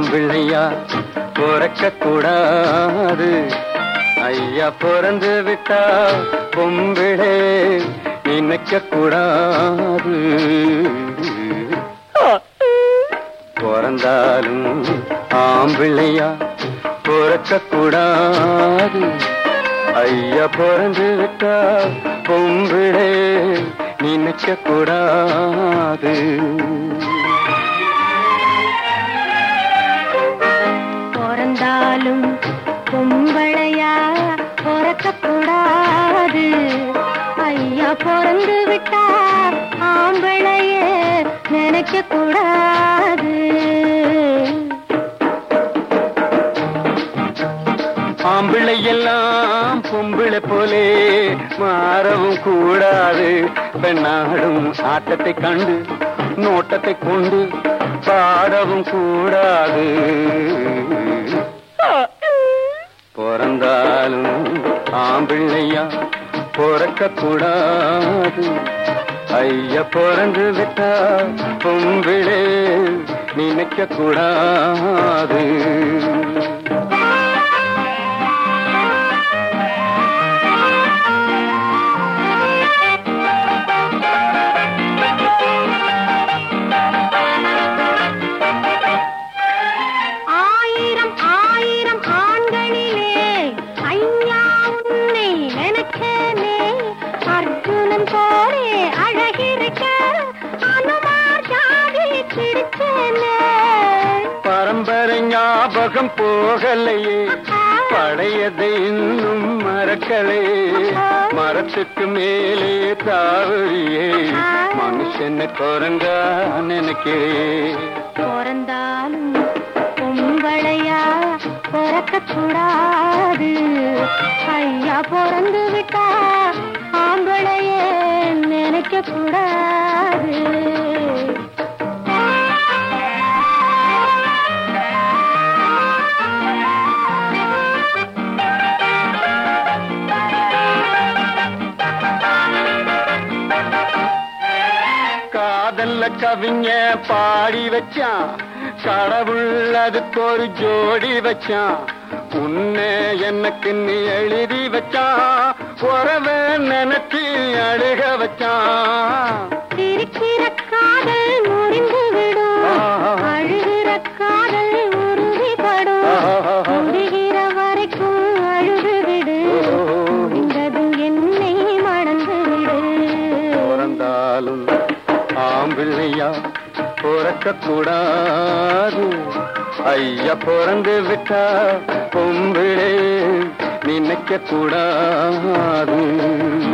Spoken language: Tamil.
ஆம்பிள்ளையா பிறக்க கூடாது ஐயா பிறந்து விட்டா பொம்பிளே நினைக்க கூடாது பிறந்தாலும் ஆம்பிள்ளையா பிறக்க கூடாது ஐயா பிறந்து விட்டா பொம்பிளே நினைக்க கூடாது பிறந்தாலும் பொம்பளையா பிறக்க கூடாது ஐயா பிறந்து விட்டா ஆம்பளையே நினைக்க கூடாது ஆம்பிள்ளை எல்லாம் பொம்பிளை போலே மாறவும் கூடாது பெண்ணாடும் ஆட்டத்தை கண்டு நோட்டத்தை கொண்டு பாடவும் கூடாது பிறந்தாலும் ஆம்பிள்ளையா பிறக்க கூடாது ஐயா பிறந்து விட்டா பொம்பிளே நினைக்க கூடாது ஆயிரம் ஆயிரம் ஆண்களிலே ஐயா உன்னை நினைச்சேனே அர்ஜுனன் போலே அழகிருக்க அனுமார் ஜாதி பிடிச்சேனே பரம்பரை ஞாபகம் போகலையே பழையதை இன்னும் மறக்கலையே மரத்துக்கு மேலே தாவறியே மனுஷனை குரங்கா நினைக்கிறேன் பிறந்தாலும் பொம்பளையா பிறக்க கூடாது ஐயா பிறந்து விட்டா ஆம்பளையே நினைக்க கூடாது காதல்ல கவிஞ பாடி வச்சான் கடவுள் அதுக்கு ஒரு ஜோடி வச்சான் உன்னை எனக்கு நீ எழுதி வச்சான் உறவ நினைச்சு அழுக வச்சான் சிரிக்கிற காதல் முறிந்து விடும் அழுகிற காதல் உறுதிப்படும் முடிகிற வரைக்கும் அழுது விடு முடிந்ததும் என்னை மணந்து விடு பிறந்தாலும் ஆம்பிள்ளையா பிறக்க கூடாது ஐயா பிறந்து விட்டா பொம்பிளே நினைக்க கூடாது